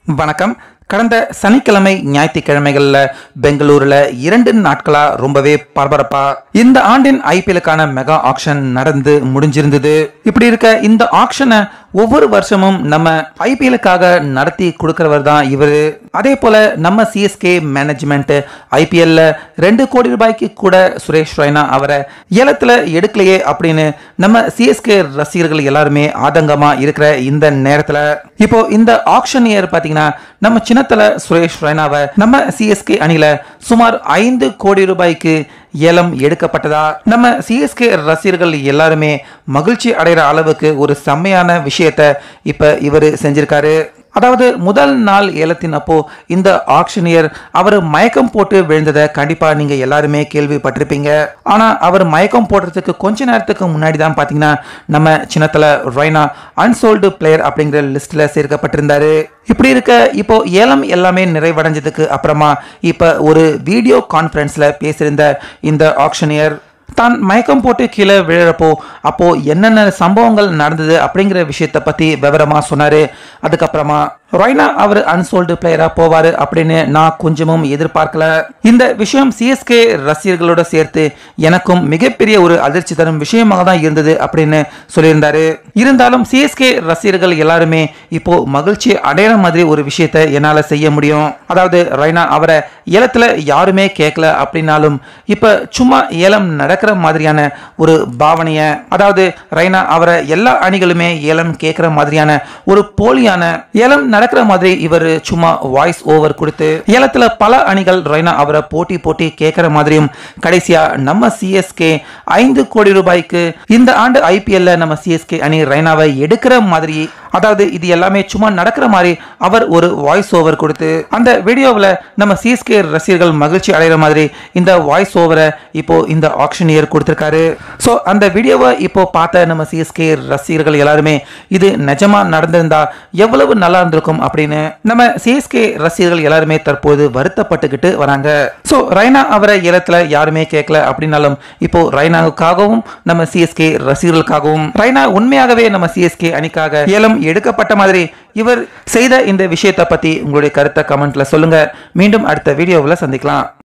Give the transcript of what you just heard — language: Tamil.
வணக்கம் கடந்த சனிக்கிழமை ஞாயிற்றுக்கிழமைகள்ல பெங்களூருல இரண்டு நாட்களா ரொம்பவே பரபரப்பா இந்த ஆண்டின் ஐபிஎலுக்கான மெகா ஆக்ஷன் நடந்து முடிஞ்சிருந்தது இப்படி இருக்க இந்த ஆக்ஷனை ஒவ்வொரு வருஷமும் நம்ம ஐபிஎலுக்காக நடத்தி கொடுக்கிறவர் தான் இவரு அதே போல நம்ம சிஎஸ்கே மேனேஜ்மெண்ட் ஐபிஎல்ல ரெண்டு கோடி ரூபாய்க்கு கூட சுரேஷ் ரெய்னா அவரை ஏலத்துல எடுக்கலையே அப்படின்னு நம்ம சிஎஸ்கே ரசிகர்கள் எல்லாருமே ஆதங்கமா இருக்கிற இந்த நேரத்துல இப்போ இந்த ஆக்ஷன் இயர் பாத்தீங்கன்னா நம்ம சின்னத்துல சுரேஷ் ரெய்னாவை நம்ம சிஎஸ்கே அணியில சுமார் ஐந்து கோடி ரூபாய்க்கு ஏலம் எடுக்கப்பட்டதா நம்ம சிஎஸ்கே ரசிகர்கள் எல்லாருமே மகிழ்ச்சி அடைகிற அளவுக்கு ஒரு செம்மையான விஷயத்த இப்ப இவர் செஞ்சிருக்காரு அதாவது முதல் நாள் ஏலத்தின் அப்போ இந்த ஆக்ஷனியர் அவர் மயக்கம் போட்டு விழுந்ததை கண்டிப்பா நீங்க எல்லாருமே கேள்விப்பட்டிருப்பீங்க ஆனா அவர் மயக்கம் போடுறதுக்கு கொஞ்ச நேரத்துக்கு முன்னாடி தான் பாத்தீங்கன்னா நம்ம சின்னத்துல ரெய்னா அன்சோல்டு பிளேயர் அப்படிங்கிற லிஸ்ட்ல சேர்க்கப்பட்டிருந்தாரு இப்படி இருக்க இப்போ ஏலம் எல்லாமே நிறைவடைஞ்சதுக்கு அப்புறமா இப்ப ஒரு வீடியோ கான்ஃபரன்ஸ்ல பேசியிருந்த இந்த ஆக்ஷனியர் தான் மயக்கம் போட்டு கீழே விழுறப்போ அப்போ என்னென்ன சம்பவங்கள் நடந்தது அப்படிங்கிற விஷயத்த பத்தி விவரமா சொன்னாரு அதுக்கப்புறமா ரொய்னா அவர் அன்சோல்டு பிளேயரா போவாரு அப்படின்னு நான் கொஞ்சமும் எதிர்பார்க்கல இந்த விஷயம் சிஎஸ்கே ரசிகர்களோட சேர்த்து எனக்கும் மிகப்பெரிய ஒரு அதிர்ச்சி தரும் விஷயமாக தான் இருந்தது அப்படின்னு சொல்லியிருந்தாரு இருந்தாலும் சிஎஸ்கே ரசிகர்கள் எல்லாருமே இப்போ மகிழ்ச்சி அடையிற மாதிரி ஒரு விஷயத்த என்னால செய்ய முடியும் அதாவது ரெய்னா அவரை ஏலத்துல யாருமே கேட்கல அப்படின்னாலும் இப்ப சும்மா ஏலம் நடக்கிற மாதிரியான ஒரு பாவனைய அதாவது ரெய்னா அவரை எல்லா அணிகளுமே ஏலம் கேட்கிற மாதிரியான ஒரு போலியான ஏலம் நடக்கிற மாதிரி இவர் சும்மா வாய்ஸ் ஓவர் கொடுத்து ஏலத்துல பல அணிகள் ரெய்னா அவரை போட்டி போட்டி கேட்கிற மாதிரியும் கடைசியா நம்ம சிஎஸ்கே ஐந்து கோடி ரூபாய்க்கு இந்த ஆண்டு ஐபிஎல்ல நம்ம சிஎஸ்கே அணி ரெய்னாவை எடுக்கிற மாதிரி அதாவது இது எல்லாமே சும்மா நடக்கிற மாதிரி அவர் ஒரு வாய்ஸ் ஓவர் கொடுத்து அந்த வீடியோவில் நம்ம சிஎஸ்கே ரசிகர்கள் மகிழ்ச்சி அடைகிற மாதிரி இந்த வாய்ஸ் ஓவரை இப்போ இந்த ஆக்ஷன் இயர் கொடுத்துருக்காரு ஸோ அந்த வீடியோவை இப்போ பார்த்த நம்ம சிஎஸ்கே ரசிகர்கள் எல்லாருமே இது நிஜமா நடந்திருந்தா எவ்வளவு நல்லா இருந்திருக்கும் அப்படின்னு நம்ம சிஎஸ்கே ரசிகர்கள் எல்லாருமே தற்போது வருத்தப்பட்டுக்கிட்டு வராங்க ஸோ ரைனா அவரை ஏலத்தில் யாருமே கேட்கல அப்படின்னாலும் இப்போ ரைனாவுக்காகவும் நம்ம சிஎஸ்கே ரசிகர்களுக்காகவும் ரைனா உண்மையாகவே நம்ம சிஎஸ்கே அணிக்காக ஏலம் எடுக்கப்பட்ட மாதிரி இவர் செய்த இந்த விஷயத்தை பத்தி உங்களுடைய கருத்தை கமெண்ட்ல சொல்லுங்க மீண்டும் அடுத்த வீடியோவில் சந்திக்கலாம்